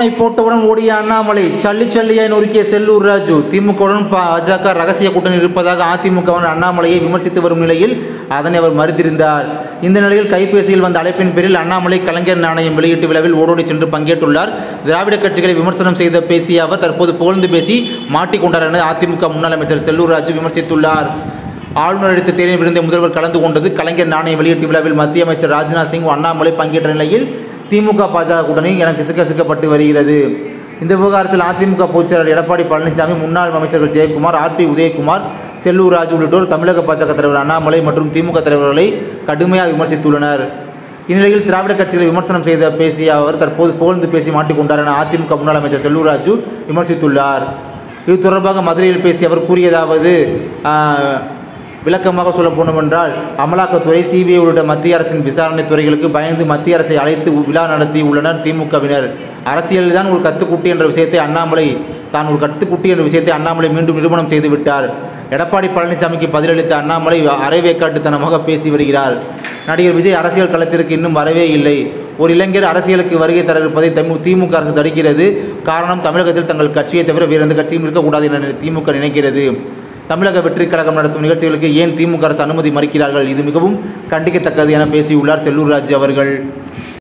போட்டவுடன் ஓடிய அண்ணாமலை சல்லி சல்லியாய் நொறுக்கிய செல்லூர் ராஜு திமுகவுடன் பாஜக ரகசிய கூட்டணி இருப்பதாக அதிமுகவின் அண்ணாமலையை விமர்சித்து வரும் நிலையில் அதனை அவர் மறுத்திருந்தார் இந்த நிலையில் கைபேசியில் வந்த அழைப்பின் பேரில் அண்ணாமலை கலைஞர் நாணயம் வெளியீட்டு விழாவில் ஓடோடி சென்று பங்கேற்றுள்ளார் திராவிட கட்சிகளை விமர்சனம் செய்த பேசிய அவர் தற்போது புகழ்ந்து பேசி மாட்டிக்கொண்டார் என அதிமுக முன்னாள் அமைச்சர் செல்லூர் ராஜு விமர்சித்துள்ளார் ஆளுநர் அளித்த தேநீர் விருந்தை முதல்வர் கலந்து கொண்டது கலைஞர் நாணய வெளியீட்டு விழாவில் மத்திய அமைச்சர் ராஜ்நாத் சிங் அண்ணாமலை பங்கேற்ற நிலையில் திமுக பாஜக கூட்டணி எனக்கு சிக்கசிக்கப்பட்டு வருகிறது இந்த விவகாரத்தில் அதிமுக பொதுச்செயலாளர் எடப்பாடி பழனிசாமி முன்னாள் அமைச்சர்கள் ஜெயக்குமார் ஆர்பி உதயகுமார் செல்லூர் ராஜு உள்ளிட்டோர் தமிழக பாஜக தலைவர் அண்ணாமலை மற்றும் திமுக தலைவர்களை கடுமையாக விமர்சித்துள்ளனர் இந்நிலையில் திராவிட கட்சிகளை விமர்சனம் செய்த பேசிய அவர் தற்போது புகழ்ந்து பேசி மாட்டிக்கொண்டார் என அதிமுக முன்னாள் அமைச்சர் செல்லூர் ராஜு விமர்சித்துள்ளார் இது தொடர்பாக மதுரையில் பேசிய அவர் கூறியதாவது ஆஹ், விளக்கமாக சொல்ல போனோமென்றால் அமலாக்கத்துறை சிபிஐ உள்ளிட்ட மத்திய அரசின் விசாரணை துறைகளுக்கு பயந்து மத்திய அரசை அழைத்து விழா நடத்தி உள்ளனர் திமுகவினர் அரசியலில் தான் ஒரு கத்துக்குட்டி என்ற விஷயத்தை அண்ணாமலை தான் ஒரு கத்துக்குட்டி என்ற விஷயத்தை அண்ணாமலை மீண்டும் நிரூபணம் செய்து விட்டார் எடப்பாடி பழனிசாமிக்கு பதிலளித்த அண்ணாமலை அரைவேக்காட்டுத்தனமாக பேசி வருகிறார் நடிகர் விஜய் அரசியல் களத்திற்கு இன்னும் வரவே இல்லை ஒரு இளைஞர் அரசியலுக்கு வருகை தர இருப்பதை தமிழ் திமுக அரசு தடுக்கிறது காரணம் தமிழகத்தில் தங்கள் கட்சியை தவிர வேறு எந்த கட்சியும் இருக்கக்கூடாது என திமுக நினைக்கிறது தமிழக வெற்றி கழகம் நடத்தும் நிகழ்ச்சிகளுக்கு ஏன் திமுக அரசு அனுமதி மறுக்கிறார்கள் இது மிகவும் கண்டிக்கத்தக்கது என பேசியுள்ளார் செல்லூர் ராஜு அவர்கள்